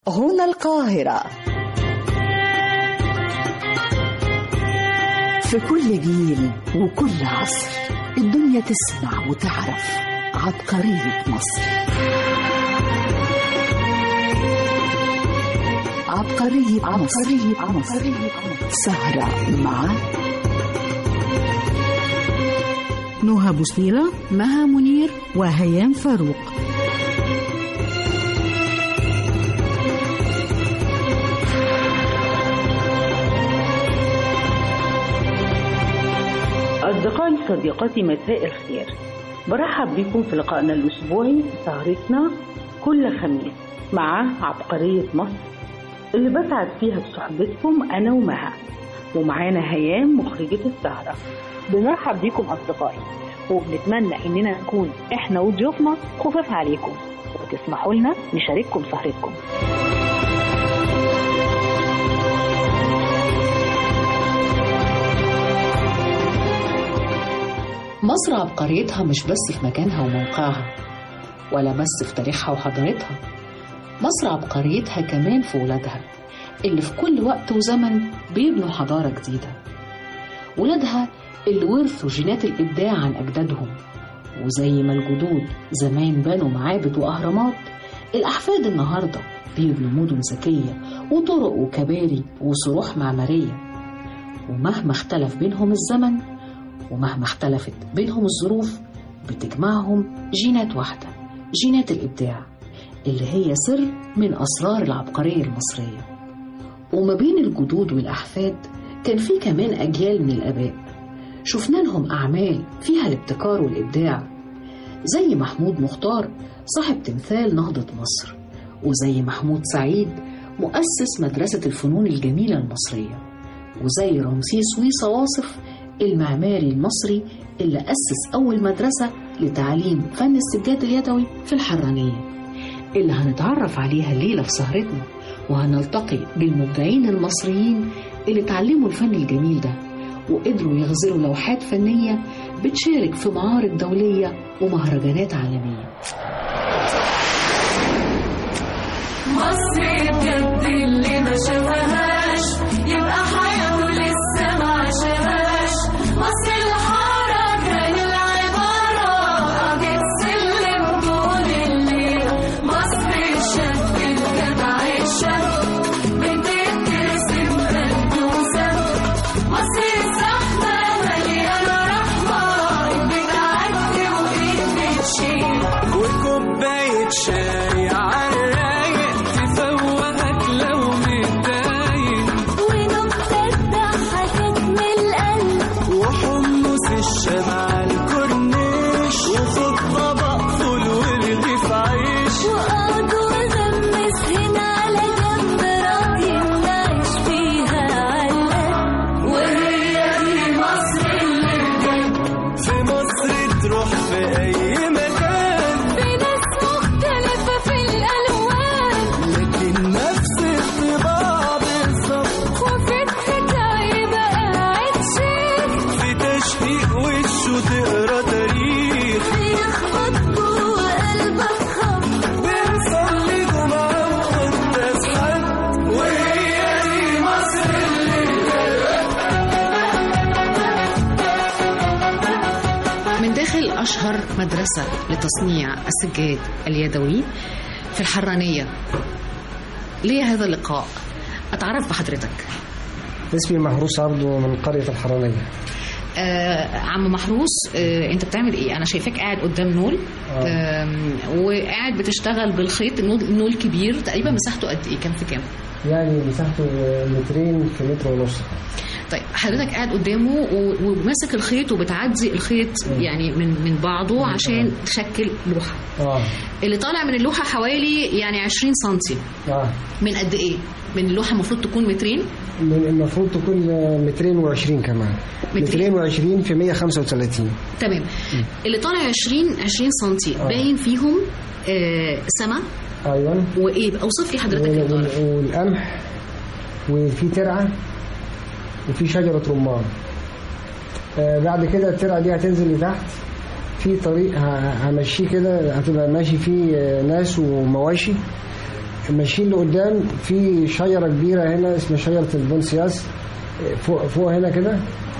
هنا القاهرة في كل جيل وكل عصر الدنيا تسمع وتعرف عبقرية مصر عبقرية عبقرية مصر سهرة مع نهى بوصيرة مها منير وهيام فاروق أصدقائي صديقاتي مساء الخير برحب بكم في لقائنا الأسبوعي في سهرتنا كل خميس مع عبقرية مصر اللي بسعد فيها بصحبتكم أنا ومها ومعانا هيام مخرجة السهرة بنرحب بكم أصدقائي وبنتمنى إننا نكون إحنا وضيوفنا خفاف عليكم وتسمحوا لنا نشارككم سهرتكم مصر عبقريتها مش بس في مكانها وموقعها ولا بس في تاريخها وحضارتها مصر عبقريتها كمان في ولادها اللي في كل وقت وزمن بيبنوا حضارة جديدة ولادها اللي ورثوا جينات الإبداع عن أجدادهم وزي ما الجدود زمان بنوا معابد وأهرامات الأحفاد النهاردة بيبنوا مدن ذكية وطرق وكباري وصروح معمارية ومهما اختلف بينهم الزمن ومهما اختلفت بينهم الظروف بتجمعهم جينات واحدة جينات الإبداع اللي هي سر من أسرار العبقرية المصرية وما بين الجدود والأحفاد كان في كمان أجيال من الآباء شفنا لهم أعمال فيها الابتكار والإبداع زي محمود مختار صاحب تمثال نهضة مصر وزي محمود سعيد مؤسس مدرسة الفنون الجميلة المصرية وزي رمسيس ويصا واصف المعماري المصري اللي أسس أول مدرسة لتعليم فن السجاد اليدوي في الحرانية اللي هنتعرف عليها الليلة في سهرتنا وهنلتقي بالمبدعين المصريين اللي اتعلموا الفن الجميل ده وقدروا يغزلوا لوحات فنية بتشارك في معارض دولية ومهرجانات عالمية مصر بجد اللي ما شافهاش يبقى حياته لسه ما عاشهاش مصر الحارة كان العبارة قضية سلم طول الليل مصر الشاب الجدع الشاب بنت بترسم بلدوسة مصر الزحمة مليانة رحمة بتعدي وإيد بتشيل وكوباية شاي عالرايق تفوقك لو متضايق ونكتة ضحكت من القلب وحمص الشمع على الكورنيش وخد طبق فول ورغيف عيش وقعد وغمس هنا على جنب راضي نعيش فيها علقة وهي دي مصر اللي بجد في مصر تروح في أي مكان في ناس مختلفة في الألوان لكن نفس الطباع بالظبط وفي الحكاية بقى قاعد شيخ في تشقيق وشه تقرا تاريخ يخبط جوه قلبك خبط بنصلي جمعة وقداس حد وهي دي مصر من داخل أشهر مدرسة لتصنيع السجاد اليدوي في الحرانية ليه هذا اللقاء أتعرف بحضرتك اسمي محروس عبده من قرية الحرانية آه عم محروس آه انت بتعمل ايه انا شايفاك قاعد قدام نول آه وقاعد بتشتغل بالخيط النول, النول كبير تقريبا مساحته قد ايه كام في كام يعني مساحته مترين في متر ونص طيب حضرتك قاعد قدامه و- وماسك الخيط وبتعدي الخيط يعني من من بعضه عشان تشكل لوحه اه اللي طالع من اللوحه حوالي يعني 20 سنتي اه من قد ايه من اللوحه المفروض تكون مترين من- المفروض تكون مترين وعشرين كمان مترين. مترين وعشرين في مية خمسة وثلاثين تمام اللي طالع 20 20 سنتي آه. باين فيهم آه سما ايوه وايه بقى اوصف لي حضرتك اللي وال- طالع وال- والقمح وفي ترعة وفي شجرة رمان آه بعد كده الترعة دي هتنزل لتحت في طريق ه- همشيه كده هتبقى ماشي فيه آه، ناس ومواشي ماشيين لقدام في شجره كبيره هنا اسمها شجره البونسياس فوق فوق هنا كده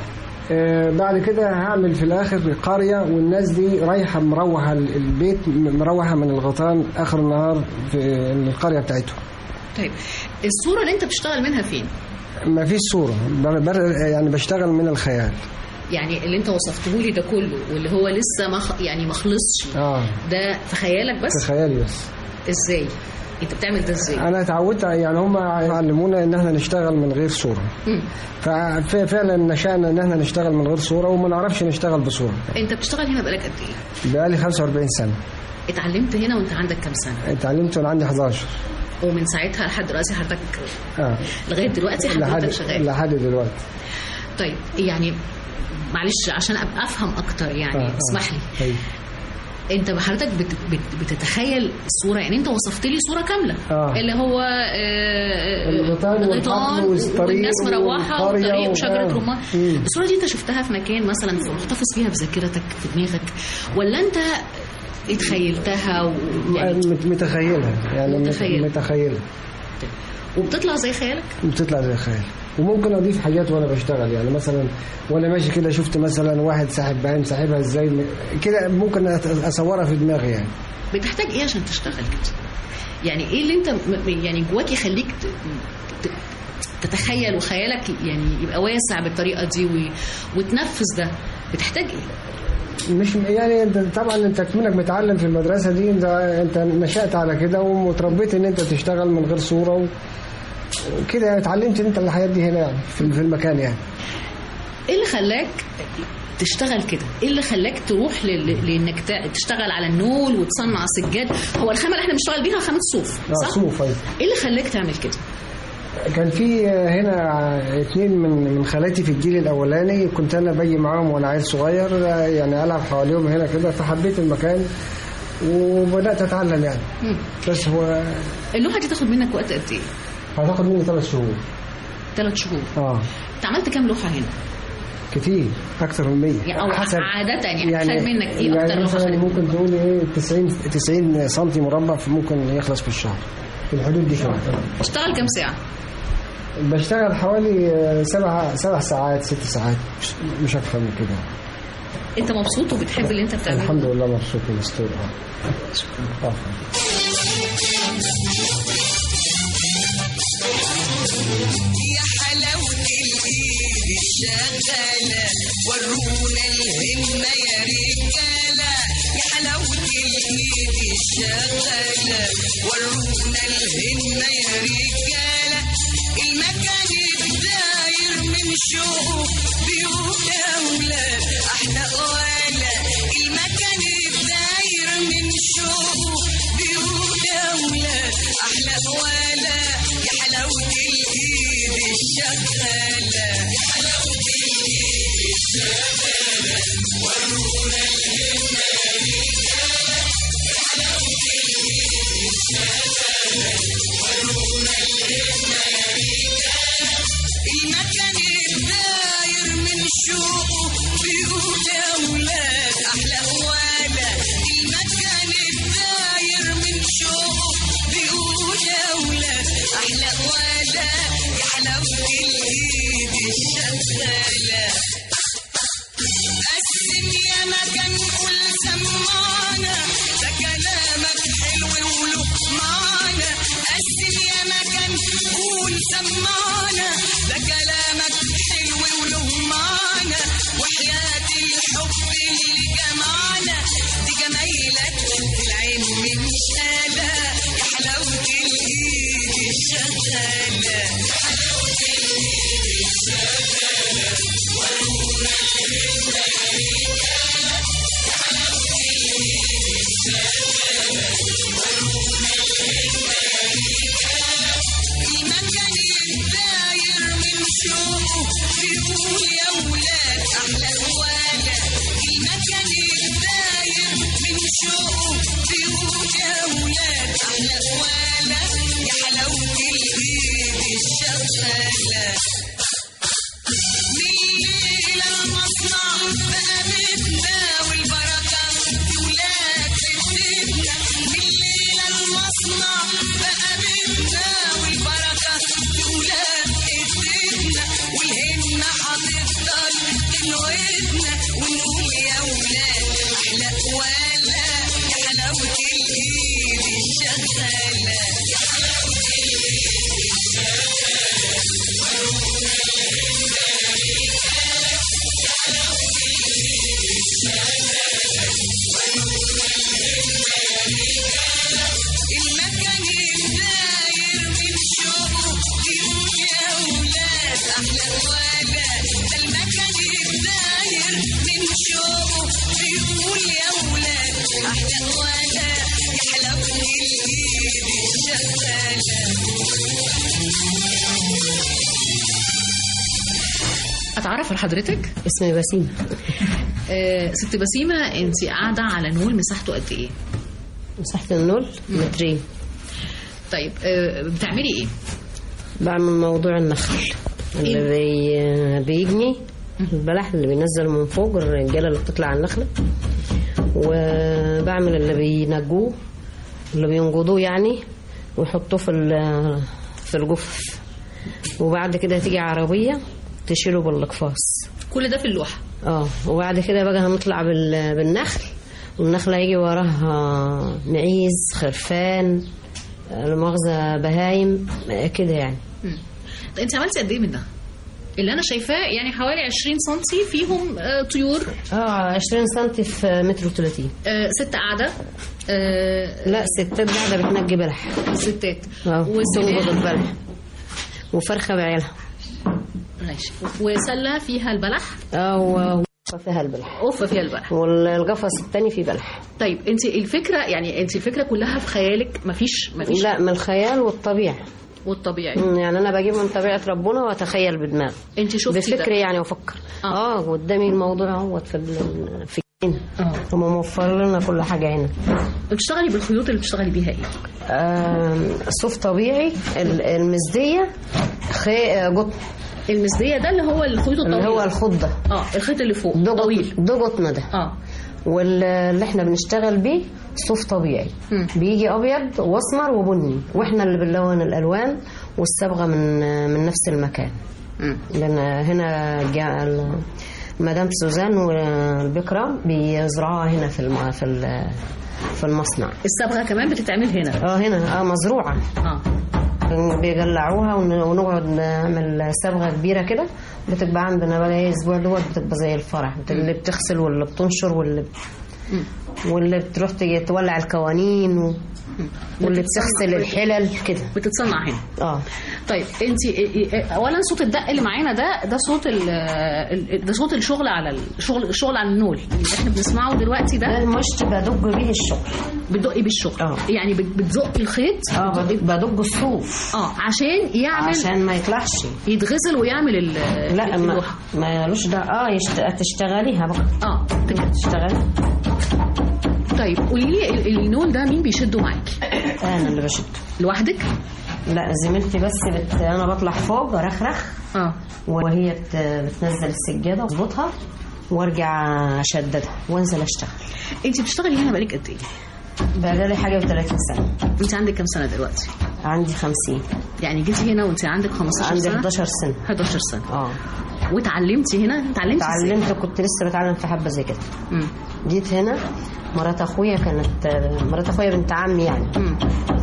آه، بعد كده هعمل في الاخر قريه والناس دي رايحه مروحه البيت مروحه من الغيطان اخر النهار في القريه بتاعتهم طيب الصوره اللي انت بتشتغل منها فين ما فيش صوره بر بر يعني بشتغل من الخيال يعني اللي انت وصفته لي ده كله واللي هو لسه ما خ... يعني ما خلصش اه ده في خيالك بس في خيالي بس ازاي انت بتعمل ده ازاي انا اتعودت يعني هم علمونا ان احنا نشتغل من غير صوره مم. ففعلا نشأنا ان احنا نشتغل من غير صوره وما نعرفش نشتغل بصوره انت بتشتغل هنا بقالك قد ايه بقالي 45 سنه اتعلمت هنا وانت عندك كام سنه اتعلمت وانا عندي 11 ومن ساعتها لحد دلوقتي حضرتك اه لغايه دلوقتي لحد حضرتك شغال لحد دلوقتي طيب يعني معلش عشان ابقى افهم اكتر يعني آه، آه. اسمح لي أيوة. انت حضرتك بت بت بتتخيل الصوره يعني انت وصفت لي صوره كامله آه. اللي هو آه، الغيطان والحقل والطريق والناس مروحه والقرية والطريق و- وشجره آه. رمان مم. الصوره دي انت شفتها في مكان مثلا محتفظ فيها بذاكرتك في دماغك ولا انت اتخيلتها و... يعني مت- متخيلها يعني مت- متخيل. متخيلها وبتطلع زي خيالك بتطلع زي الخيال وممكن اضيف حاجات وانا بشتغل يعني مثلا وانا ماشي كده شفت مثلا واحد ساحب بعين ساحبها ازاي م- كده ممكن أت- اصورها في دماغي يعني بتحتاج ايه عشان تشتغل كده يعني ايه اللي انت م- يعني جواك يخليك ت- ت- تتخيل وخيالك يعني يبقى واسع بالطريقه دي و... وتنفذ ده بتحتاج ايه مش يعني انت طبعا انت كمنك متعلم في المدرسه دي انت انت نشات على كده وتربيت ان انت تشتغل من غير صوره و- وكده يعني اتعلمت انت الحاجات دي هنا يعني في في المكان يعني ايه اللي خلاك تشتغل كده ايه اللي خلاك تروح ل- ل- لانك ت- تشتغل على النول وتصنع سجاد هو الخامه اللي احنا بنشتغل بيها خامه صوف اه صح صوف أيوة. ايه اللي خلاك تعمل كده كان في هنا اتنين من من خالاتي في الجيل الاولاني كنت انا باجي معاهم وانا عيل صغير يعني العب حواليهم هنا كده فحبيت المكان وبدات اتعلم يعني مم. بس هو اللوحه دي تاخد منك وقت قد ايه هتاخد مني ثلاث شهور ثلاث شهور اه انت عملت كام لوحه هنا كتير اكتر من 100 يعني او عاده يعني, يعني خد منك ايه يعني اكتر لوحه مثلا خدت ممكن تقول ايه 90 90 سم مربع ممكن يخلص في الشهر في الحدود دي شويه اشتغل كام ساعه بشتغل حوالي سبع سبع ساعات ست ساعات مش- مش اكتر من كده انت مبسوط وبتحب اللي انت بتعمله الحمد لله مبسوط بالستور اه آه. يا حلاوة الإيد الشغالة ورونا الهمة يا رجالة يا حلاوة الإيد الشغالة ورونا الهمة يا رجالة المكان الداير من شوق بيوت أولاد أحلى ولا المكان الداير من شوق بيوت أولاد أحلى ولا يا حلاوة الإيد الشغالة يا حلاوة الإيد الشغالة ورونا الهمة يا رجالة يا حلاوة الإيد الشغالة ورونا الهمة يا رجالة المكان الداير من شوقه بيوت أولاد أحلى ولا المكان الداير من شوقه بيوت أولاد أحلى ولا يا حلاوة الإيد الشغالة قسم يا مكان قول سمعنا ده كلامك حلو وله معنى قسم يا مكان قول سمعنا ده كلامك حلو وله معنى وحياة الحب اللي جمعنا دي جمايلك في العين من شالة يا حلاوة الإيد الشغالة يا حلاوة الإيد الشغالة ورونا الهمة يا رجالة يا حلاوة الإيد الشغالة ورونا الهمة يا رجالة المكان الداير من شوقه بيقول يا ولاد أحلى ولا المكان الداير من شوقه بيقول يا ولاد أحلى ولا يا حلاوة الإيد الشغالة بالليل المصنع بقى بيتنا والبركة في ولاد بيتنا بالليل المصنع بقى بيتنا احلى وانا يحلفني الايد الشغاله اتعرف على حضرتك اسمي بسيمة آه ست بسيمه انت قاعده على نول مساحته قد ايه مساحة النول مترين طيب آه بتعملي ايه بعمل موضوع النخل اللي بي... بيجني البلح اللي بينزل من فوق الرجالة اللي بتطلع على النخلة وبعمل اللي بينجوه اللي بينقضوه يعني ويحطوه في ال- في الجفف وبعد كده تيجي عربية تشيله بالاقفاص كل ده في اللوحه اه وبعد كده بقى هنطلع بال... بالنخل والنخلة هيجي وراها معيز خرفان المؤاخذة بهايم كده يعني مم. طيب انت عملتي قد ايه من ده اللي انا شايفاه يعني حوالي 20 سم فيهم آه طيور اه 20 سم في متر و30 آه ست قاعده آه لا ستات قاعدة بتنجي بلح ستات اه وسلاح. تنقض البلح وفرخة بعيالها ماشي وسله فيها البلح اه و- فيها البلح اوفه فيها البلح والقفص التاني فيه بلح طيب انت الفكره يعني انت الفكره كلها في خيالك مفيش مفيش لا من الخيال والطبيعة والطبيعي مم، يعني انا بجيب من طبيعة ربنا واتخيل بدماغي انت شفتي بفكري ده يعني وافكر اه قدامي الموضوع اهوت في ال- في هنا اه هم موفر لنا كل حاجة هنا بتشتغلي بالخيوط اللي بتشتغلي بيها ايه آم، صوف طبيعي ال- المزدية خي... آه، قطن المسديه ده اللي هو الخيوط الطويل اللي هو الخط ده اه الخيط اللي فوق ده طويل قطن ده قطن ده اه واللي احنا بنشتغل بيه صوف طبيعي مم. بيجي ابيض واسمر وبني واحنا اللي بنلون الالوان والصبغه من من نفس المكان مم. لان هنا جاء ال- مدام سوزان والبكرة بيزرعوها هنا في الم... في ال... في المصنع الصبغه كمان بتتعمل هنا اه هنا اه مزروعه اه بيجلعوها ون- ونقعد نعمل صبغه كبيره كده بتبقى عندنا بقى ايه اسبوع دوت بتبقى زي الفرح اللي بتغسل واللي بتنشر واللي واللي بتروح تجي تولع القوانين و... واللي بتغسل الحلل كده بتتصنع هنا اه طيب انت اولا صوت الدق اللي معانا ده ده صوت ال- ال- ده صوت الشغل على الشغل الشغل على النول اللي احنا بنسمعه دلوقتي ده ده المشط بدق بيه الشغل بتدقي بالشغل اه. يعني بت- بتزقي الخيط اه بدق بدق الصوف اه عشان يعمل عشان ما يطلعش يتغسل ويعمل ال- لا ما اللوحه ما لوش ده اه يشت... تشتغليها بقى اه تشتغلي طيب قولي لي ال- النول ده مين بيشده معاكي انا اللي بشد لوحدك لا زميلتي بس بت... انا بطلع فوق ارخرخ اه وهي بت... بتنزل السجاده واظبطها وارجع اشددها وانزل اشتغل انت بتشتغلي هنا بقالك قد ايه بقى لي حاجه و30 سنه انت عندك كام سنه دلوقتي عندي 50 يعني جيتي هنا وانت عندك 15 عندي سنه 11 سنه 11 سنه اه واتعلمتي هنا اتعلمتي ازاي؟ اتعلمت كنت لسه بتعلم في حبه زي كده مم. جيت هنا مرات اخويا كانت مرات اخويا بنت عمي يعني مم.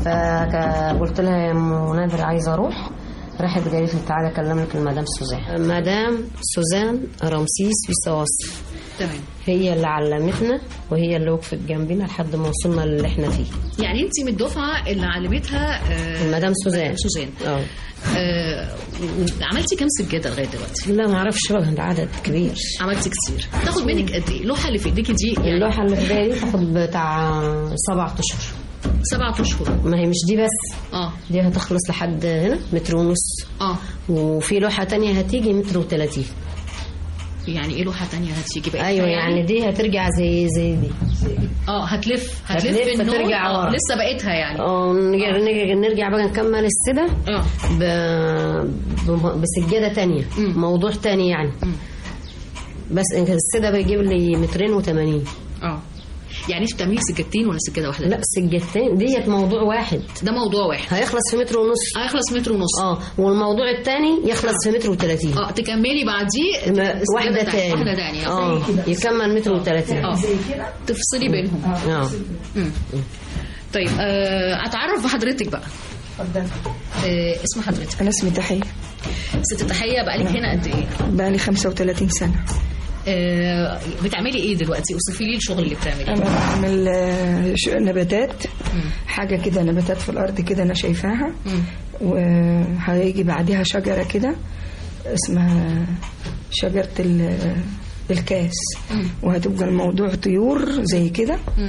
فقلت لها يا ام نادر عايزه اروح راحت قالت لي تعالى اكلم لك المدام سوزان مدام سوزان رمسيس وصواصف تمام هي اللي علمتنا وهي اللي وقفت جنبنا لحد ما وصلنا اللي احنا فيه يعني انت من الدفعه اللي علمتها آه المدام سوزان سوزان اه آه عملتي كام سجاده لغايه دلوقتي؟ لا ما اعرفش بقى ده عدد كبير عملتي كتير تاخد منك قد ايه؟ اللوحه اللي في ايديكي دي يعني اللوحه اللي في بالي تاخد بتاع سبعة اشهر سبعة اشهر ما هي مش دي بس اه دي هتخلص لحد هنا متر ونص اه وفي لوحه تانية هتيجي متر وتلاتين يعني ايه لوحه تانية هتيجي بقى ايوه يعني دي هترجع زي زي دي اه هتلف هتلف, هتلف النور فترجع آه، ورا. لسه بقيتها يعني اه نرجع نرجع- نرجع بقى نكمل السده اه ب... ب... بسجاده تانية مم. موضوع تاني يعني مم. بس إن السده بيجيب لي مترين وثمانين اه يعني انت بتعملي سجادتين ولا سجاده واحده؟ لا سجادتين ديت موضوع واحد ده موضوع واحد هيخلص في متر ونص هيخلص متر ونص اه والموضوع التاني يخلص في متر وثلاثين اه تكملي بعديه ما- سجادة واحدة تانية. تاني واحده تانية اه يكمل متر وثلاثين اه تفصلي بينهم اه مم. طيب آه، اتعرف بحضرتك بقى اتفضل آه، اسم حضرتك انا اسمي تحيه ست تحيه بقالك هنا قد ايه بقالي 35 سنه آه، بتعملي ايه دلوقتي اوصفي لي الشغل اللي بتعمليه انا بعمل آه، ش- نباتات حاجه كده نباتات في الارض كده انا شايفاها مم. وهيجي بعدها شجره كده اسمها شجره ال- الكاس مم. وهتبقى الموضوع طيور زي كده مم.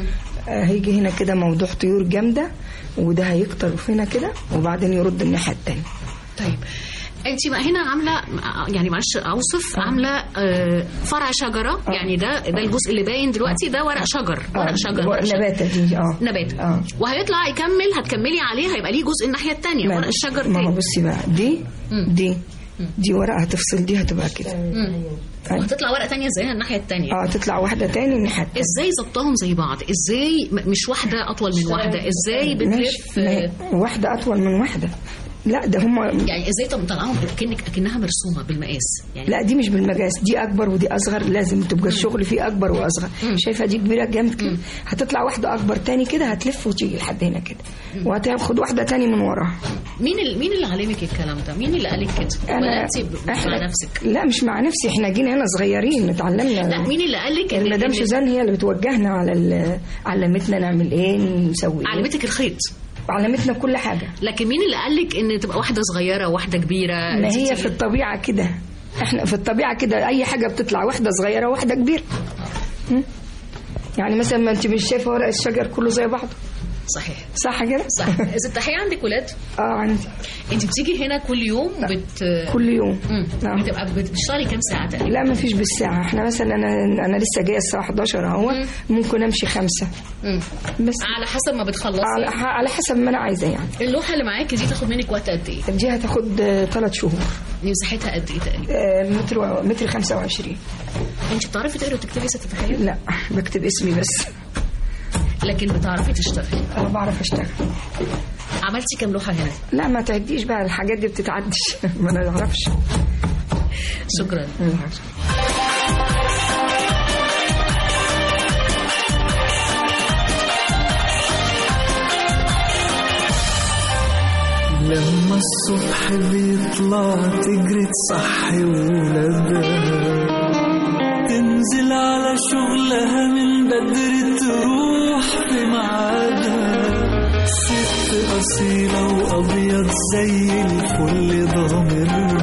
آه، هيجي هنا كده موضوع طيور جامده وده هيكتر هنا كده وبعدين يرد الناحيه التانيه طيب انت بقى هنا عامله يعني معلش اوصف عامله آه، فرع شجره يعني ده ده الجزء اللي باين دلوقتي ده ورق شجر ورق شجر ورق شجر. نباتة دي اه نبات اه وهيطلع يكمل هتكملي عليه هيبقى ليه جزء الناحيه الثانيه ما- ورق الشجر ما هو تاني بصي بقى دي مم. دي دي ورقه هتفصل دي هتبقى كده مم. وهتطلع ورقه ثانيه زيها الناحيه الثانيه اه تطلع واحده تاني الناحيه التانية. ازاي ظبطهم زي بعض ازاي م- مش واحده اطول من واحده ازاي بتلف ماشي. ما هي واحده اطول من واحده لا ده هم يعني ازاي طب مطلعاهم كأنك اكنها مرسومه بالمقاس يعني لا دي مش بالمقاس دي اكبر ودي اصغر لازم تبقى الشغل فيه اكبر واصغر شايفه دي كبيره جامد كده هتطلع واحده اكبر تاني كده هتلف وتيجي لحد هنا كده وهتاخد واحده تاني من وراها مين اللي مين اللي علمك الكلام ده مين اللي قالك كده ولا انت ب- مع نفسك لا مش مع نفسي احنا جينا هنا صغيرين اتعلمنا لا مين اللي قالك إن- المدام إن- سوزان هي اللي بتوجهنا على ال- علمتنا نعمل ايه نسوي ايه علمتك الخيط علمتنا كل حاجه لكن مين اللي قالك ان تبقى واحده صغيره وواحده كبيره ما أنت هي تيجي- في الطبيعه كده احنا في الطبيعه كده اي حاجه بتطلع واحده صغيره وواحده كبيره م? يعني مثلا ما انت مش شايفه ورق الشجر كله زي بعضه صحيح صح كده صح اذا التحيه عندك ولاد اه عندي انت بتيجي هنا كل يوم بت كل يوم مم. نعم. بتبقى بتشتغلي كام ساعه تقريبا لا ما فيش بالساعه احنا مثلا انا انا لسه جايه الساعه 11 اهو ممكن امشي خمسة مم. بس على حسب ما بتخلصي على, على حسب ما انا عايزه يعني اللوحه اللي معاكي دي تاخد منك وقت قد ايه دي هتاخد ثلاث شهور دي مساحتها قد ايه تقريبا آه، متر و- متر 25 انت بتعرفي تقري وتكتبي ست تحيه لا بكتب اسمي بس لكن بتعرفي تشتغلي انا بعرف اشتغل عملتي كام لوحه هنا لا ما تعديش بقى الحاجات دي بتتعدش ما انا اعرفش شكرا لما الصبح بيطلع تجري تصحي ولادها تنزل على شغلها من بدري تروح في ميعادها ست أصيلة وأبيض زي الفل ضامرها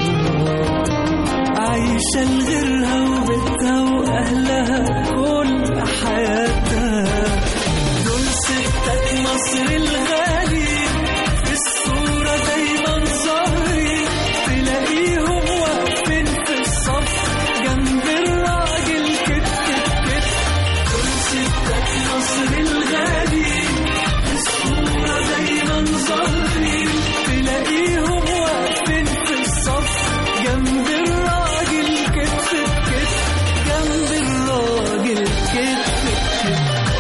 عايشة لغيرها وبيتها وأهلها كل حياتها دول ستات مصر الغالي في الصورة دايما ظاهرين تلاقيهم واقفين في الصف جنب الراجل كت كت دول ستات مصر الغالي في الصورة دايما ظاهرين تلاقيهم واقفين في الصف جنب الراجل كت كت جنب الراجل كت كت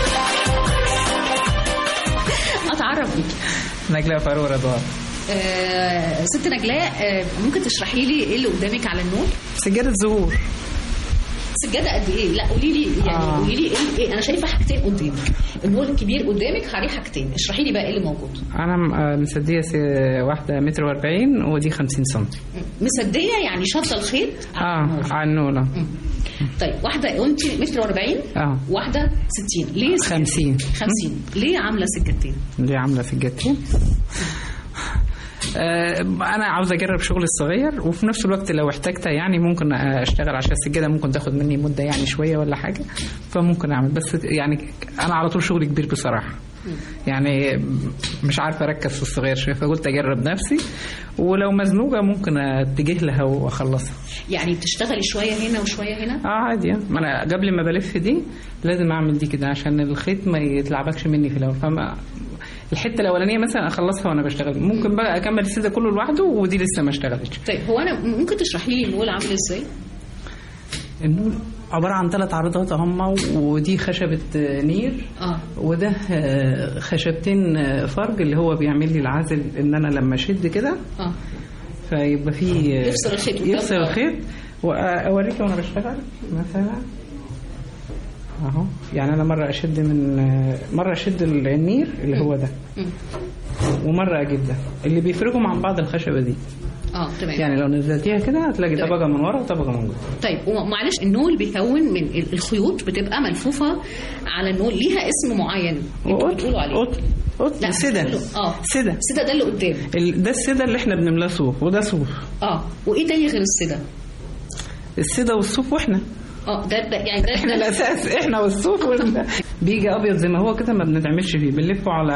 اتعرف بيكي نجلاء فاروق رضوان آه ست نجلاء آه ممكن تشرحي لي ايه اللي قدامك على النور سجادة زهور سجاده قد ايه لا قولي لي يعني آه. قولي لي ايه, إيه انا شايفه حاجتين قدامك النور الكبير قدامك عليه حاجتين اشرحي لي بقى ايه اللي موجود أنا م- آه، مسدية س- واحدة متر وأربعين ودي خمسين سنتي مسديه يعني شاطه الخيط اه على النولة طيب واحده قلت متر و40 اه واحده 60 ليه خمسين 50 ليه عامله سجادتين اللي عاملة في الجاتين آه، انا عاوز اجرب شغل الصغير وفي نفس الوقت لو احتجتها يعني ممكن اشتغل عشان السجاده ممكن تاخد مني مده يعني شويه ولا حاجه فممكن اعمل بس يعني انا على طول شغلي كبير بصراحه يعني مش عارفه اركز في الصغير شويه فقلت اجرب نفسي ولو مزنوقه ممكن اتجه لها واخلصها يعني بتشتغلي شويه هنا وشويه هنا اه عادي آه. ما انا قبل ما بلف دي لازم اعمل دي كده عشان الخيط ما يتلعبكش مني في الاول فما الحته الاولانيه مثلا اخلصها وانا بشتغل ممكن بقى اكمل السيده كله لوحده ودي لسه ما اشتغلتش طيب هو انا ممكن تشرحي لي النول عامل ازاي النول عباره عن ثلاث عرضات هم ودي خشبه آه، نير اه وده آه، خشبتين آه، فرج اللي هو بيعمل لي العزل ان انا لما اشد كده اه فيبقى فيه آه، يفصل الخيط قدام. يفصل الخيط واوريك وانا بشتغل مثلا اهو يعني انا مره اشد من آه، مره اشد النير اللي هو ده مم. ومره اجيب ده اللي بيفرقهم عن بعض الخشبه دي اه تمام يعني لو نزلتيها كده هتلاقي تمام. طبقه من ورا وطبقه من جوه طيب ومعلش النول بيكون من ال- الخيوط بتبقى ملفوفه على النول ليها اسم معين انتوا بتقولوا عليه قط قط لا سدة بتقولوا- اه سدة السدة ده اللي قدام ال- ده السدة اللي احنا بنملاه صوف وده صوف اه وايه تاني غير السدة السدة والصوف واحنا اه ده ده يعني ده احنا ده- الاساس احنا والصوف وال... بيجي ابيض زي ما هو كده ما بنتعملش فيه بنلفه على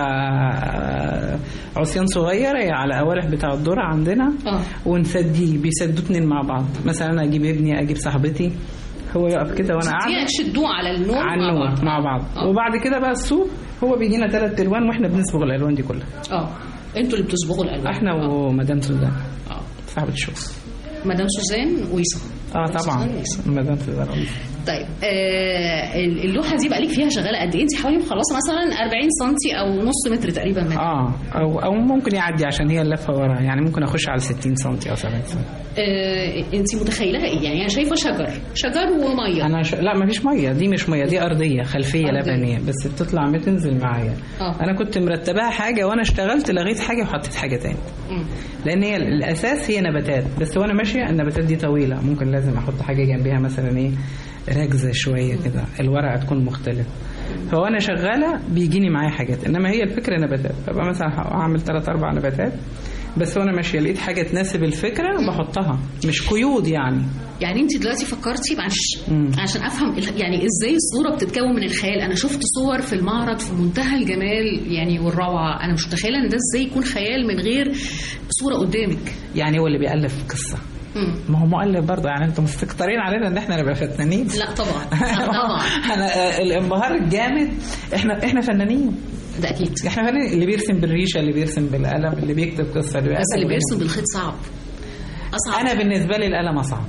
عصيان صغير هي على قوالح بتاع الذره عندنا اه ونسديه بيسدوا اتنين مع بعض مثلا انا اجيب ابني اجيب صاحبتي هو يقف كده وانا قاعده يعني تشدوه على النور على مع النور بعض. مع بعض آه. وبعد كده بقى الصوف هو بيجينا ثلاث الوان واحنا بنصبغ الالوان دي كلها اه انتوا اللي بتصبغوا الالوان احنا ومدام سوزان اه صاحبه الشغل مدام سوزان ويصا اه طبعا سوزان ويصا. مدام سوزان ويصا. طيب آه اللوحه دي بقالك فيها شغاله قد ايه انت حوالي مخلصه مثلا 40 سم او نص متر تقريبا منها اه او او ممكن يعدي عشان هي اللفه ورا يعني ممكن اخش على 60 سم او 70 سم آه انت متخيلها ايه يعني انا شايفه شجر شجر وميه انا ش... لا ما فيش ميه دي مش ميه دي ارضيه خلفيه أرضية. لبنيه بس بتطلع ما تنزل معايا اه انا كنت مرتباها حاجه وانا اشتغلت لغيت حاجه وحطيت حاجه تاني مم. لان هي الاساس هي نباتات بس وانا ماشيه النباتات دي طويله ممكن لازم احط حاجه جنبها مثلا ايه ركزه شويه كده الورقه تكون مختلف فوانا شغاله بيجيني معايا حاجات انما هي الفكره نباتات فبقى مثلا اعمل ثلاث اربع نباتات بس وانا ماشيه لقيت حاجه تناسب الفكره بحطها مش قيود يعني يعني انت دلوقتي فكرتي معلش مم. عشان افهم ال- يعني ازاي الصوره بتتكون من الخيال انا شفت صور في المعرض في منتهى الجمال يعني والروعه انا مش متخيله ان ده ازاي يكون خيال من غير صوره قدامك يعني هو اللي بيألف قصه مم. ما هو مؤلف برضه يعني انتم مستكترين علينا ان احنا نبقى فنانين لا طبعا لا طبعا انا آه، الانبهار الجامد احنا احنا فنانين ده اكيد احنا فنانين اللي بيرسم بالريشه اللي بيرسم بالقلم اللي بيكتب قصه اللي بس اللي بيألف. بيرسم بالخيط صعب اصعب انا بالنسبه لي القلم اصعب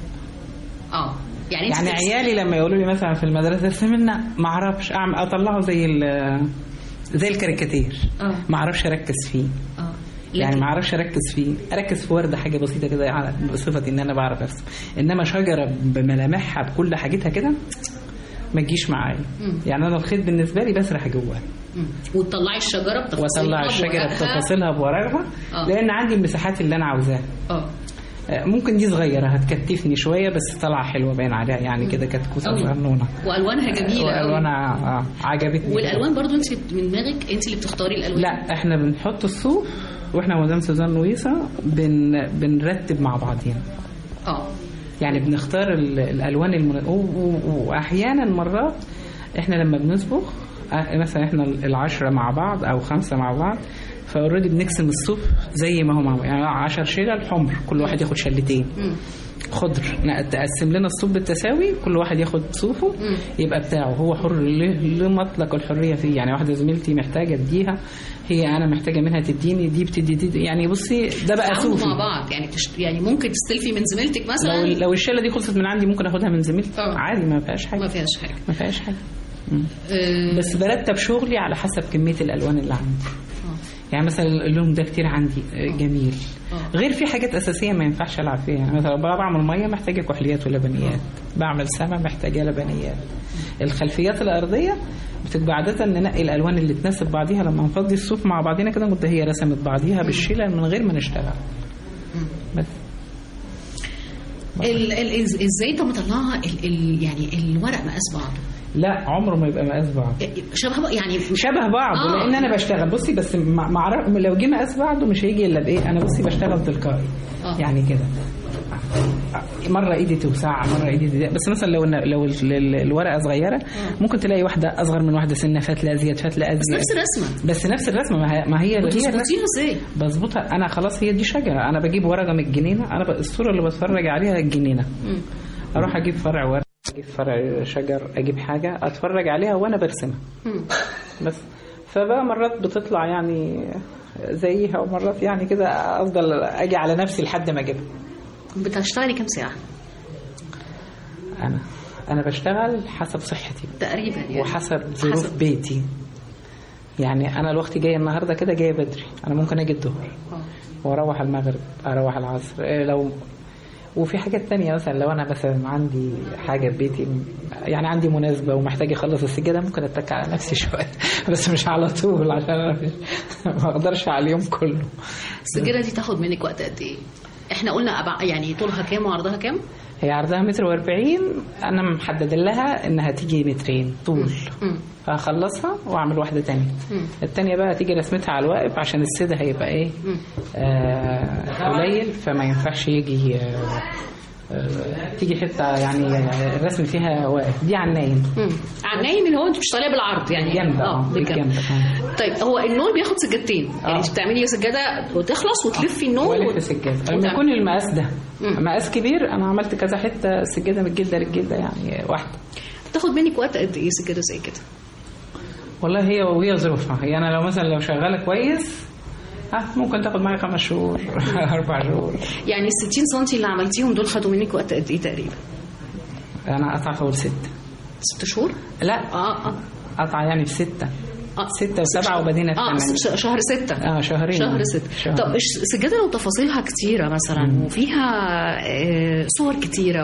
اه يعني انت يعني ترسمي- عيالي لما يقولوا لي مثلا في المدرسه ارسم لنا ما اعرفش اعمل اطلعه زي ال- زي الكاريكاتير اه ما اعرفش اركز فيه اه يعني لكن- ما اعرفش اركز فيه اركز في ورده حاجه بسيطه كده على- بصفتي ان انا بعرف ارسم انما شجره بملامحها بكل حاجتها كده ما تجيش معايا مم. يعني انا الخيط بالنسبه لي بسرح جواه مم. وتطلعي الشجره بتفاصيلها واطلع الشجره بورقها. بتفاصيلها بورقها آه. لان عندي المساحات اللي انا عاوزاها اه آه، ممكن دي صغيره هتكتفني شويه بس طالعه حلوه باين عليها يعني كده كتكوته أوي. صغنونه والوانها جميله أوي. والوانها آه عجبتني والالوان برضو انت من دماغك انت اللي بتختاري الالوان لا احنا بنحط الصوف واحنا ومدام سوزان لويسا بن بنرتب مع بعضينا اه يعني بنختار ال- الالوان المن... و- و- واحيانا مرات احنا لما بنصبغ آه، مثلا احنا العشرة مع بعض او خمسة مع بعض فاوريدي بنقسم الصوف زي ما هو معمول يعني 10 شلل حمر كل واحد ياخد شلتين مم. خضر ن- تقسم لنا الصوف بالتساوي كل واحد ياخد صوفه مم. يبقى بتاعه هو حر له له مطلق الحريه فيه يعني واحده زميلتي محتاجه اديها هي انا محتاجه منها تديني دي بتدي دي يعني بصي ده بقى تعاونوا صوفي مع بعض يعني تشت... يعني ممكن تستلفي من زميلتك مثلا لو لو الشله دي خلصت من عندي ممكن اخدها من زميلتي آه. عادي ما فيهاش حاجه ما فيهاش حاجه ما فيهاش حاجه مم. آه، بس برتب شغلي على حسب كميه الالوان اللي عندي آه. يعني مثلا اللون ده كتير عندي آه، جميل آه. غير في حاجات اساسيه ما ينفعش العب فيها يعني مثلا بقى بعمل ميه محتاجه كحليات ولبنيات بعمل سما محتاجه لبنيات الخلفيات الارضيه بتبقى عاده ننقي الالوان اللي تناسب بعضيها لما نفضي الصوف مع بعضينا كده نقول ده هي رسمت بعضيها بالشيله من غير ما نشتغل بس ال... ال... إز- ازاي طب مطلعها ال... ال... يعني الورق مقاس بعض لا عمره ما يبقى مقاس بعض شبه بقى- يعني شبه بعض آه. لان انا بشتغل بصي بس مع مع لو جه مقاس بعضه مش هيجي الا بايه انا بصي بشتغل تلقائي آه. يعني كده مره ايدي توسع مره ايدي تضيق بس مثلا لو لو ال- ال- الورقه صغيره ممكن تلاقي واحده اصغر من واحده سنه فتله ازيد فتله ازيد بس نفس الرسمه بس نفس الرسمه ما هي ما هي هي بتظبطيها ازاي؟ بظبطها انا خلاص هي دي شجره انا بجيب ورقه من الجنينه انا ب... الصوره اللي بتفرج عليها الجنينه مم. اروح اجيب فرع ورق اجيب فرع شجر اجيب حاجه اتفرج عليها وانا برسمها مم. بس فبقى مرات بتطلع يعني زيها ومرات يعني كده افضل اجي على نفسي لحد ما اجيبها بتشتغلي كام ساعه؟ انا انا بشتغل حسب صحتي تقريبا يعني وحسب ظروف حسب. بيتي يعني انا الوقت جاي النهارده كده جايه بدري انا ممكن اجي الظهر آه. واروح المغرب اروح العصر إيه لو وفي حاجات تانية مثلا لو انا مثلا عندي حاجه في بيتي يعني عندي مناسبه ومحتاج اخلص السجاده ممكن اتك على نفسي شويه بس مش على طول عشان انا مش- ما اقدرش على اليوم كله السجاده دي تاخد منك وقت قد ايه؟ احنا قلنا أبع... يعني طولها كام وعرضها كام؟ هي عرضها متر واربعين انا محدد لها انها تيجي مترين طول مم. فهخلصها واعمل واحده تانية مم. التانية بقى تيجي رسمتها على الواقف عشان السد هيبقى ايه مم. آه قليل فما ينفعش يجي آه آه، تيجي حته يعني الرسم فيها واقف دي على النايم على النايم اللي هو انت بتشتغليها بالعرض يعني جنب اه اه بالجنب بالجنب آه. طيب هو النول بياخد سجادتين يعني انت بتعملي سجاده وتخلص وتلفي النول والف وت- سجاده وتعمل- لما يكون المقاس ده مقاس كبير انا عملت كذا حته سجاده من الجلده للجلده يعني واحده تاخد منك وقت قد ايه سجاده زي كده والله هي وهي ظروفها هي انا لو مثلا لو شغاله كويس ها ممكن تاخد معايا خمس شهور اربع شهور يعني ال 60 سم اللي عملتيهم دول خدوا منك وقت قد ايه تقريبا انا قطع فوق ست ست شهور لا اه اه قطع يعني في ستة اه ستة وسبعة وبدينا في اه ثمانية ش- شهر ستة اه شهرين شهر ستة شهر. طب الش- السجادة لو تفاصيلها كتيرة مثلا وفيها آه، صور كتيرة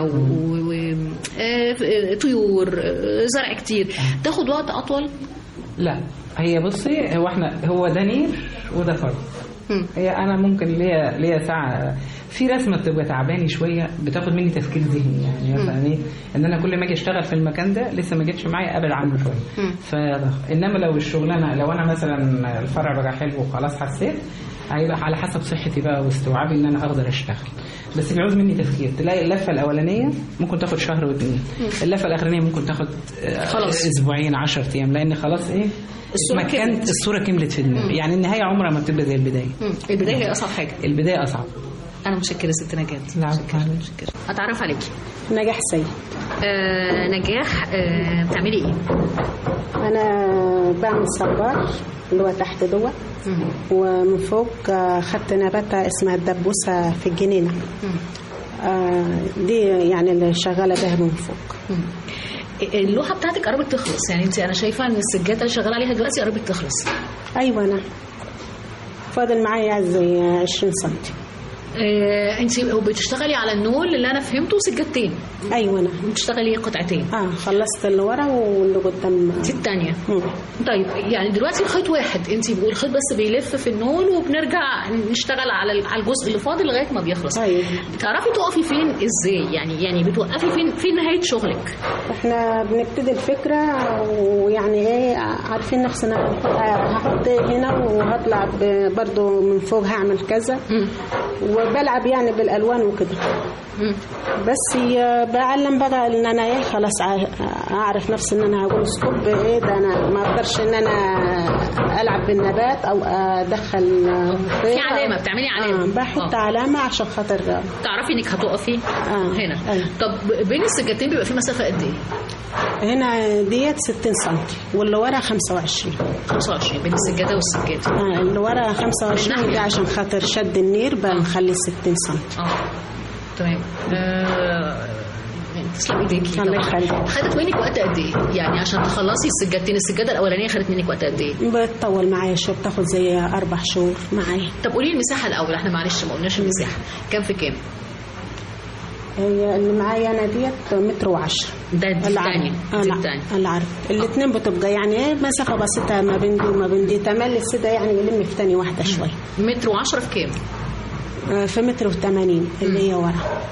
وطيور زرع كتير تاخد وقت أطول لا هي بصي هو احنا هو ده نير وده فرد هي انا ممكن ليا ليا ساعه في رسمه بتبقى تعباني شويه بتاخد مني تفكير ذهني يعني مثلا ايه ان انا كل ما اجي اشتغل في المكان ده لسه ما جتش معايا ابعد عنه شويه ف انما لو الشغلانه لو انا مثلا الفرع بقى حلو وخلاص حسيت هيبقى على حسب صحتي بقى واستوعابي ان انا اقدر اشتغل بس بيعوز مني تفكير تلاقي اللفه الاولانيه ممكن تاخد شهر واتنين اللفه الاخرانيه ممكن تاخد آه، خلاص. اسبوعين 10 ايام لان خلاص ايه الصورة اتمكنت كملت. الصوره كملت في دماغي يعني النهايه عمرها ما بتبقى زي البدايه مم. البداية هي أصعب حاجة البدايه اصعب أنا متشكرة ست نجاة نعم متشكرة أتعرف عليكي نجاح سيد آه نجاح آه بتعملي إيه؟ انا بعمل صبار اللي هو تحت دوت ومن فوق آه، خدت نباتة اسمها الدبوسة في الجنينة آه، دي يعني اللي شغالة بها من فوق اللوحة بتاعتك قربت تخلص يعني أنت أنا شايفة إن السجادة اللي شغالة عليها دلوقتي قربت تخلص أيوة أنا فاضل معايا زي 20 سنتي آه انت بتشتغلي على النول اللي انا فهمته سجادتين ايوه انا بتشتغلي قطعتين اه خلصت اللي ورا واللي قدام دي الثانيه طيب يعني دلوقتي الخيط واحد انت الخيط بس بيلف في النول وبنرجع نشتغل على على الجزء اللي فاضل لغايه ما بيخلص أيوة. تعرفي تقفي فين ازاي يعني يعني بتوقفي فين فين نهايه شغلك احنا بنبتدي الفكرة ويعني ايه عارفين نفسنا هحط هنا وهطلع ب- برضو من فوق هعمل كذا وبلعب يعني بالالوان وكده بس ي- بعلم بقى ان انا ايه خلاص ع- اعرف نفسي ان انا هقول سكوب ايه ده انا ما اقدرش ان انا العب بالنبات او ادخل في علامه بتعملي علامه آه بحط علامة عشان خاطر تعرفي انك هتقفي آه. هنا أيوة. طب بين السجادتين بيبقى في مسافه قد ايه هنا ديت 60 سم واللي ورا 25 25 بين السجاده والسجاده آه اللي ورا 25 دي عشان خاطر شد النير بنخلي 60 سم اه تمام آه، تسلم ايديكي الله طبعاً. يخليك. خدت منك وقت قد ايه؟ يعني عشان تخلصي السجادتين السجاده الاولانيه خدت منك وقت قد ايه؟ بتطول معايا شويه بتاخد زي اربع شهور معايا طب قولي المساحه الاول احنا معلش ما قلناش المساحه كام في كام؟ هي اللي معايا انا ديت متر وعشرة ده دي الثانيه آه دي لا الثانيه العرض الاثنين بتبقى يعني ايه مسافه بسيطه ما بين دي وما بين دي تملي السده يعني يلم في تاني واحده شويه متر و10 في كام؟ آه في متر وثمانين اللي هي ورا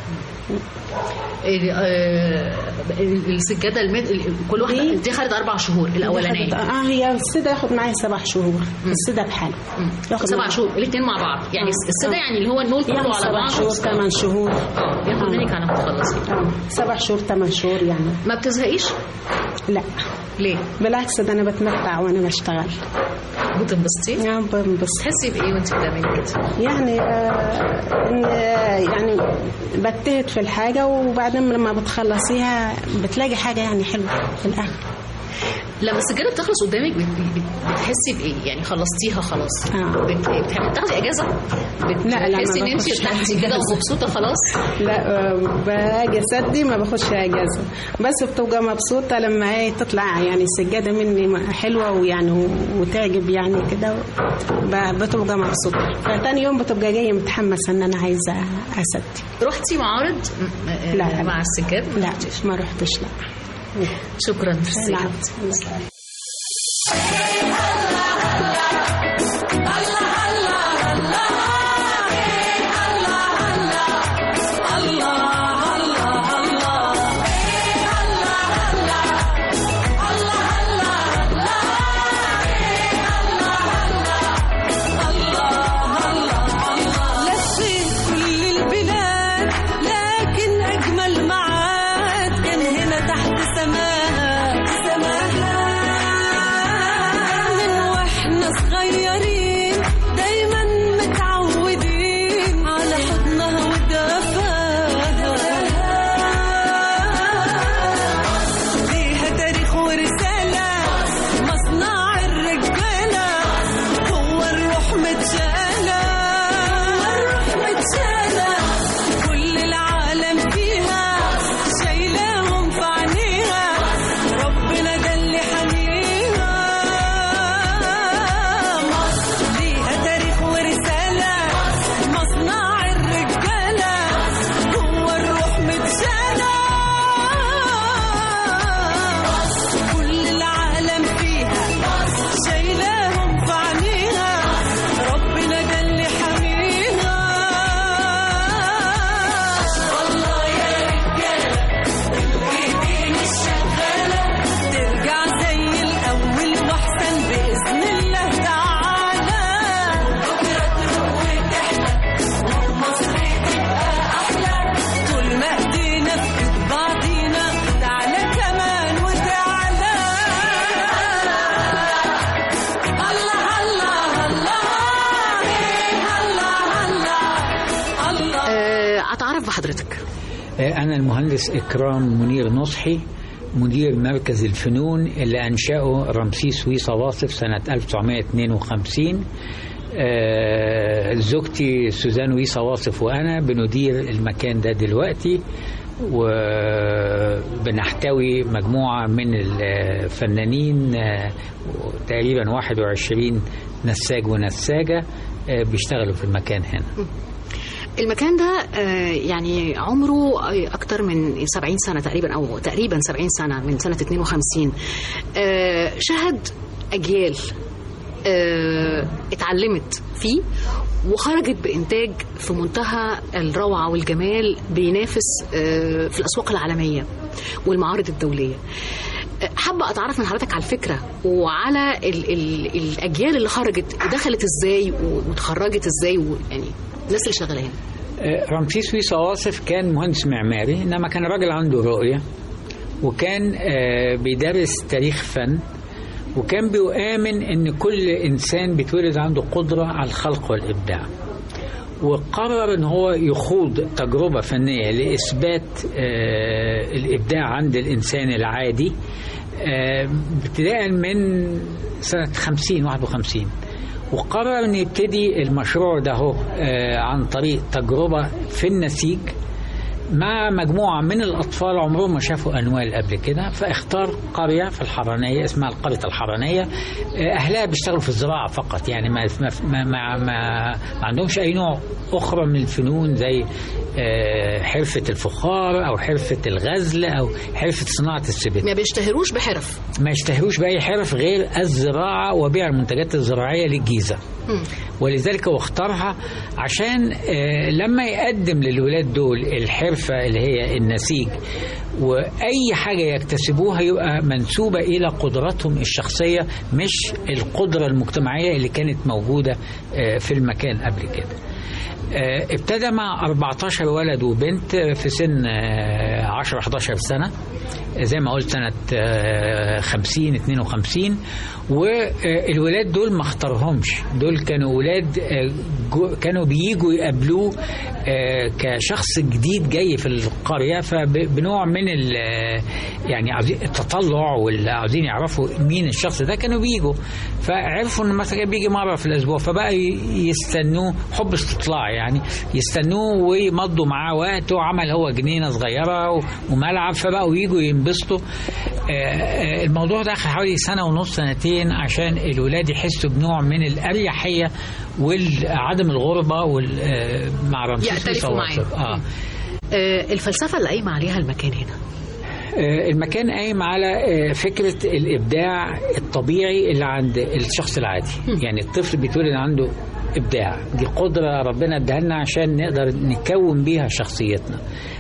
ال- آه، السجاده المت... ال- كل واحده دي خدت اربع شهور الاولانيه اه هي السده ياخد معايا سبع شهور السده بحاله ياخد سبع معايا- شهور الاثنين مع بعض يعني آه. السده آه. يعني اللي هو النول كله يعني على سبع بعض شهور ثمان شهور اه ياخد منك على ما تخلصي آه. سبع شهور ثمان شهور يعني ما بتزهقيش؟ لا ليه؟ بالعكس ده انا بتمتع وانا بشتغل بتنبسطي؟ اه بنبسط تحسي بايه وانت بتعملي كده؟ يعني آه إن آه، يعني بجتهد في الحاجه وبعدين لما بتخلصيها بتلاقي حاجه يعني حلوه في الاخر لما السجاده بتخلص قدامك بت- بت- بتحسي بايه؟ يعني خلصتيها خلاص آه. بت- بتحبي تاخدي اجازه؟ بت- لا، لا، بتحسي ما ان انت باخدش ارتحتي كده أجازة. ومبسوطه خلاص؟ لا آه، باجي اسدي ما باخدش اجازه بس بتبقى مبسوطه لما ايه تطلع يعني السجاده مني حلوه ويعني وتعجب يعني كده ب- بتبقى مبسوطه فتاني يوم بتبقى جايه متحمسه ان انا عايزه اسدي رحتي معارض م- آه، لا، لا. مع السجاد؟ لا ما رحتش لا شكرا ميرسي. لا. لفيت كل البلاد لكن أجمل آه، اتعرف بحضرتك أنا المهندس إكرام منير نصحي مدير مركز الفنون اللي أنشأه رمسيس ويصا واصف سنة 1952 آه، زوجتي سوزان ويصا واصف وأنا بندير المكان ده دلوقتي وبنحتوي مجموعة من الفنانين آه، تقريبا 21 نساج ونساجة آه، بيشتغلوا في المكان هنا المكان ده آه، يعني عمره آه، أكتر من 70 سنة تقريبا أو تقريبا 70 سنة من سنة 52 آه، شهد أجيال آه، اتعلمت فيه وخرجت بإنتاج في منتهى الروعة والجمال بينافس آه، في الأسواق العالمية والمعارض الدولية آه، حابة أتعرف من حضرتك على الفكرة وعلى ال ال الأجيال اللي خرجت دخلت إزاي وتخرجت إزاي ويعني الناس اللي شغالة هنا آه، رمسيس ويصا واصف كان مهندس معماري انما كان راجل عنده رؤيه وكان آه، بيدرس تاريخ فن وكان بيؤمن ان كل انسان بيتولد عنده قدره على الخلق والابداع وقرر ان هو يخوض تجربه فنيه لاثبات آه، الابداع عند الانسان العادي آه، ابتداء من سنه 50 51 وقرر ان يبتدي المشروع ده هو آه، عن طريق تجربه في النسيج مع مجموعة من الأطفال عمرهم ما شافوا أنوال قبل كده فاختار قرية في الحرانية اسمها القرية الحرانية آه، أهلها بيشتغلوا في الزراعة فقط يعني ما, ما, ما, ما, ما, ما عندهمش أي نوع أخرى من الفنون زي آه، حرفة الفخار أو حرفة الغزل أو حرفة صناعة السبت ما بيشتهروش بحرف ما يشتهروش بأي حرف غير الزراعة وبيع المنتجات الزراعية للجيزة ولذلك هو اختارها عشان آه، لما يقدم للولاد دول الحرفة اللي هي النسيج وأي حاجة يكتسبوها يبقى منسوبة إلى قدراتهم الشخصية مش القدرة المجتمعية اللي كانت موجودة آه، في المكان قبل كده آه، ابتدى مع 14 ولد وبنت في سن آه، 10 11 سنة زي ما قلت سنة آه، 50 52 والولاد دول ما اختارهمش دول كانوا ولاد آه، جو- كانوا بييجوا يقابلوه آه، كشخص جديد جاي في القرية فبنوع من ال- آه، يعني عاوزين- التطلع واللي عاوزين يعرفوا مين الشخص ده كانوا بيجوا فعرفوا ان مثلا بيجي مرة في الأسبوع فبقى ي- يستنوه حب استطلاع يعني يستنوه ويمضوا معاه وقت وعمل هو جنينة صغيرة و- وملعب فبقوا يجوا ينبسطوا آه، آه، الموضوع ده أخذ حوالي سنة ونص سنتين عشان الولاد يحسوا بنوع من الأريحية وعدم الغربة وال- آه، مع رمسيس يأتلفوا وصواصف. معاه. آه. آه، الفلسفة اللي قايمة عليها المكان هنا آه، المكان قايم على آه، فكرة الإبداع الطبيعي اللي عند الشخص العادي يعني الطفل بيتولد عنده إبداع دي قدرة ربنا اداها لنا عشان نقدر نكون بيها شخصيتنا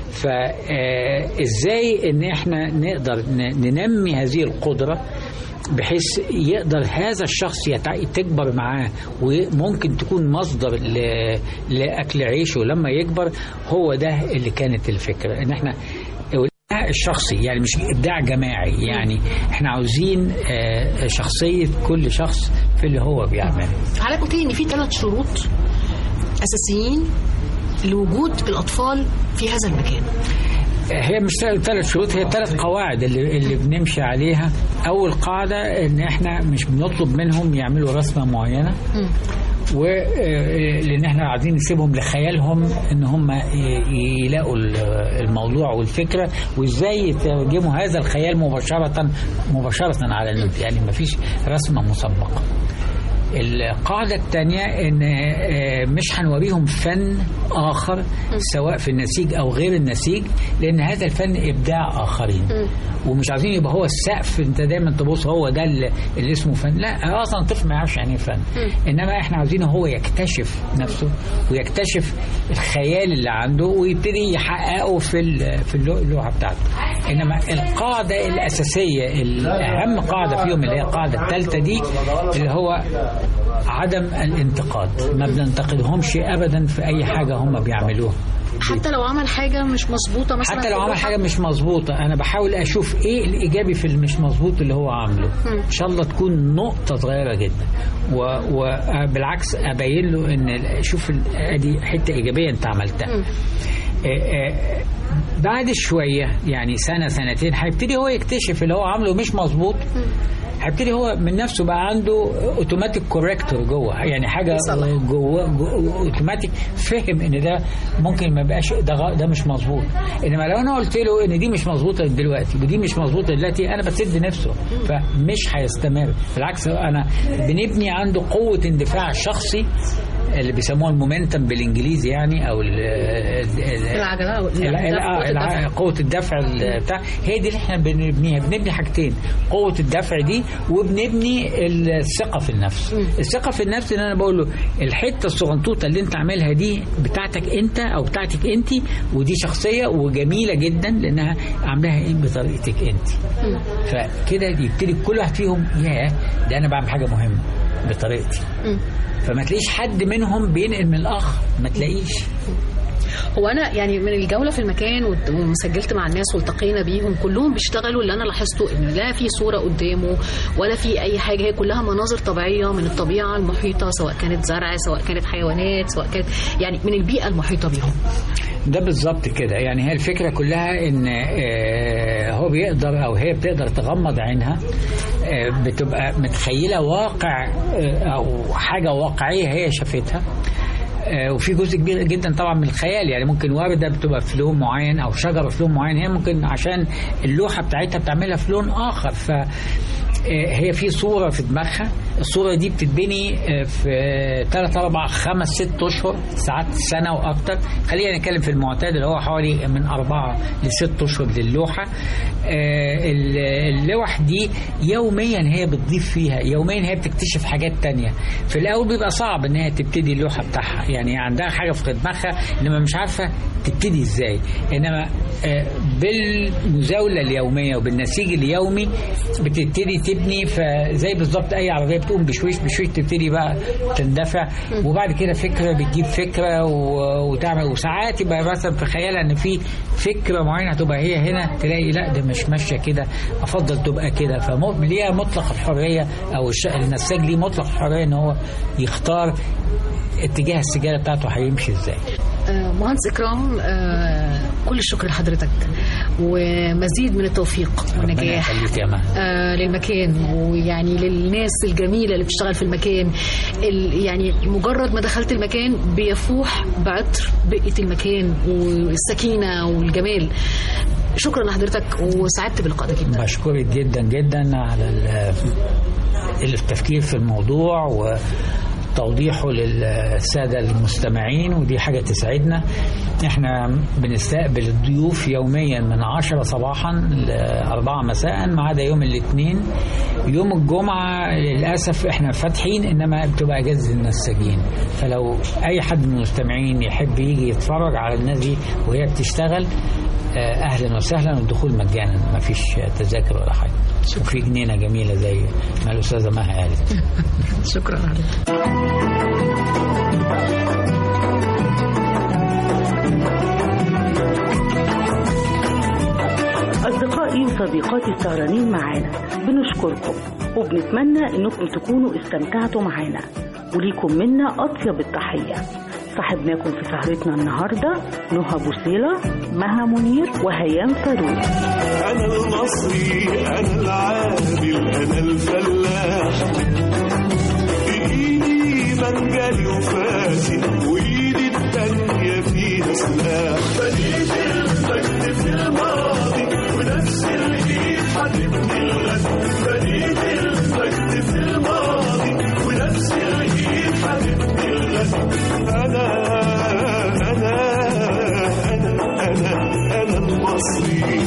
فإزاي إن إحنا نقدر ن- ننمي هذه القدرة بحيث يقدر هذا الشخص يتع... تكبر معاه وممكن تكون مصدر ل... لأكل عيشه لما يكبر هو ده اللي كانت الفكرة إن إحنا الإبداع الشخصي يعني مش إبداع جماعي يعني إحنا عاوزين آه، شخصية كل شخص في اللي هو بيعمله حضرتك قلت لي ان في ثلاث شروط اساسيين لوجود الاطفال في هذا المكان هي مش ثلاث شروط هي ثلاث قواعد اللي, اللي بنمشي عليها اول قاعده ان احنا مش بنطلب منهم يعملوا رسمه معينه و آه، لان احنا عايزين نسيبهم لخيالهم ان هم ي- يلاقوا ال- الموضوع والفكره وازاي يترجموا هذا الخيال مباشره مباشره على النت يعني ما فيش رسمه مسبقه القاعدة الثانية إن آه، مش هنوريهم فن آخر سواء في النسيج أو غير النسيج لأن هذا الفن إبداع آخرين ومش عايزين يبقى هو السقف أنت دايما تبص هو ده اللي اللي اسمه فن لا أصلا الطفل ما يعرفش يعني إيه فن إنما إحنا عاوزينه هو يكتشف نفسه ويكتشف الخيال اللي عنده ويبتدي يحققه في ال- في اللو- اللوحة بتاعته إنما القاعدة الأساسية الأهم قاعدة فيهم اللي هي القاعدة الثالثة دي اللي هو عدم الانتقاد ما بننتقدهمش ابدا في اي حاجه هم بيعملوها حتى لو عمل حاجه مش مظبوطه مثلا حتى لو في عمل اللوحة؟ حاجه مش مظبوطه انا بحاول اشوف ايه الايجابي في اللي مش مظبوط اللي هو عامله مم. ان شاء الله تكون نقطه صغيره جدا وبالعكس ابين له ان ال- شوف ال- ادي حته ايجابيه انت عملتها مم. آه، آه، بعد شويه يعني سنه سنتين هيبتدي هو يكتشف اللي هو عامله مش مظبوط هيبتدي هو من نفسه بقى عنده اوتوماتيك كوريكتور جوه يعني حاجه جوه جوه اوتوماتيك فهم ان ده ممكن ما يبقاش ده غ- ده مش مظبوط انما لو انا قلت له ان دي مش مظبوطه دلوقتي ودي مش مظبوطه دلوقتي انا بسد نفسه فمش هيستمر بالعكس انا بنبني عنده قوه اندفاع شخصي اللي بيسموها المومنتم بالانجليزي يعني او ال- ال- العجله أو لا لا قوة الع- الدفع. قوة الدفع ال- بتاع هي دي اللي احنا بنبنيها بنبني حاجتين قوة الدفع دي وبنبني الثقة في النفس الثقة في النفس ان انا بقول له الحتة الصغنطوطة اللي انت عاملها دي بتاعتك انت او بتاعتك انت ودي شخصية وجميلة جدا لانها عاملاها ايه بطريقتك انت فكده يبتدي كل واحد فيهم ياه ده انا بعمل حاجة مهمة بطريقتي مم. فما تلاقيش حد منهم بينقل من الاخر ما تلاقيش هو انا يعني من الجوله في المكان وت- وسجلت مع الناس والتقينا بيهم كلهم بيشتغلوا اللي انا لاحظته انه لا في صوره قدامه ولا في اي حاجه هي كلها مناظر طبيعيه من الطبيعه المحيطه سواء كانت زرع سواء كانت حيوانات سواء كانت يعني من البيئه المحيطه بيهم ده بالظبط كده يعني هي الفكرة كلها ان آه، هو بيقدر او هي بتقدر تغمض عينها آه، بتبقى متخيلة واقع آه، او حاجة واقعية هي شافتها آه، وفي جزء كبير جدا طبعا من الخيال يعني ممكن وردة بتبقى في لون معين او شجرة في لون معين هي ممكن عشان اللوحة بتاعتها بتعملها في لون اخر ف آه، هي في صورة في دماغها الصورة دي بتتبني آه، في 3 4 5 6 أشهر ساعات سنة وأكتر خلينا نتكلم في المعتاد اللي هو حوالي من 4 ل 6 أشهر للوحة آه، ال- اللوح دي يوميا هي بتضيف فيها يوميا هي بتكتشف حاجات تانية في الأول بيبقى صعب إن هي تبتدي اللوحة بتاعها يعني عندها حاجة في دماغها إنما مش عارفة تبتدي إزاي إنما آه، بالمزاولة اليومية وبالنسيج اليومي بتبتدي تبني فزي بالظبط أي عربية بتقوم بشويش بشويش تبتدي بقى تندفع وبعد كده فكرة بتجيب فكرة و- وتعمل وساعات يبقى مثلا في خيالها إن في فكرة معينة هتبقى هي هنا تلاقي لا ده مش ماشية كده أفضل تبقى كده فليها مطلق الحرية أو الش- النساج ليه مطلق الحرية إن هو يختار اتجاه السجارة بتاعته هيمشي ازاي آه، مهندس اكرام آه، كل الشكر لحضرتك ومزيد من التوفيق ربنا والنجاح يخليك يا مها آه، للمكان ويعني للناس الجميله اللي بتشتغل في المكان ال- يعني مجرد ما دخلت المكان بيفوح بعطر بقيه المكان والسكينه والجمال شكرا لحضرتك وسعدت بلقائك جدا بشكرك جدا جدا على ال- التفكير في الموضوع وتوضيحه للسادة المستمعين ودي حاجة تسعدنا احنا بنستقبل الضيوف يوميا من عشرة صباحا لأربعة مساء ما عدا يوم الاثنين يوم الجمعة للأسف احنا فاتحين إنما بتبقى أجازة النساجين فلو أي حد من المستمعين يحب يجي يتفرج على الناس دي وهي بتشتغل آه، اهلا وسهلا والدخول مجانا ما فيش تذاكر ولا حاجه وفي جنينه جميله زي ما الاستاذه مها قالت شكرا عليك أصدقائي وصديقاتي السهرانين معانا بنشكركم وبنتمنى إنكم تكونوا استمتعتوا معانا وليكم منا أطيب التحية صاحبناكم في سهرتنا النهاردة نهى بوصيلة مها منير وهيام فاروق أنا المصري أنا العامل أنا الفلاح بإيدي منجلي وفاسي وإيدي التانية فيها سلاح بنيت المجد في الماضي ونفس الإيد هتبني الغد بنيت المجد في الماضي ونفس الإيد هتبني الغد أنا أنا أنا أنا أنا المصري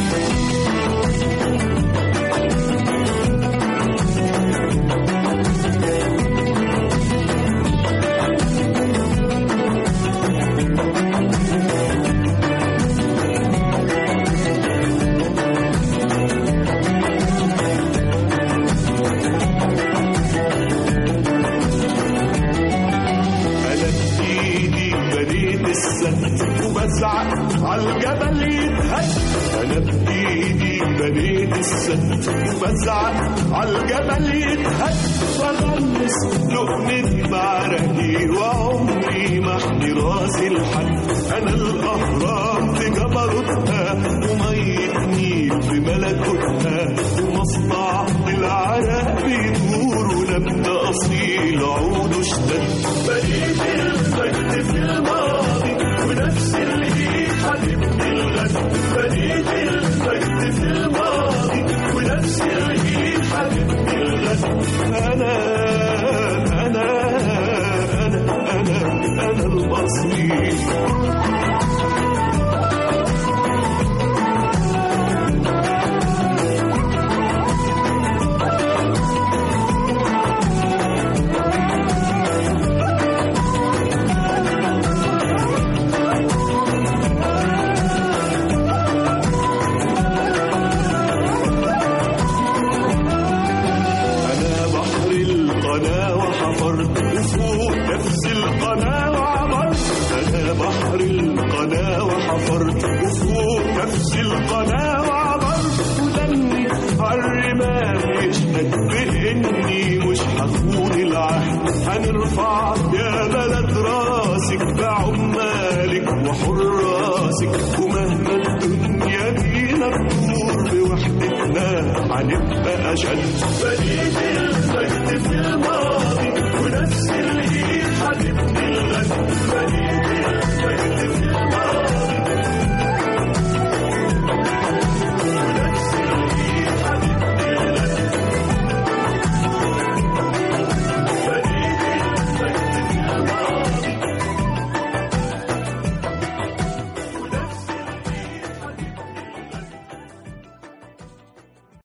عالجبل يتهز انا بايدي بنيت السد وبزعق عالجبل يتهز واغمس لقمتي بعرقي وعمري ما احمي راسي لحد انا الاهرام في جبروتها ومية نيل في ملكوتها ومصنع العرق بيدور ونبت اصيل عوده اشتد بقيت المجد في الماضي ونفس الايد حبيبني الغد بقيت المجد في الماضي ونفس الايد حبيبني الغد انا انا انا انا انا المصري أنا بحر القناة وحفرت وفوق نفس القناة وعبرت أنا بحر القناة وحفرت وفوق نفس القناة وعبرت ودمي عالرمال يشهد بإني مش هخون العهد هنرفع يا بلد راسك بعمالك وحراسك ومهما الدنيا بينا تدور بوحدتنا هنبقى أشد بنيت المجد في الماضي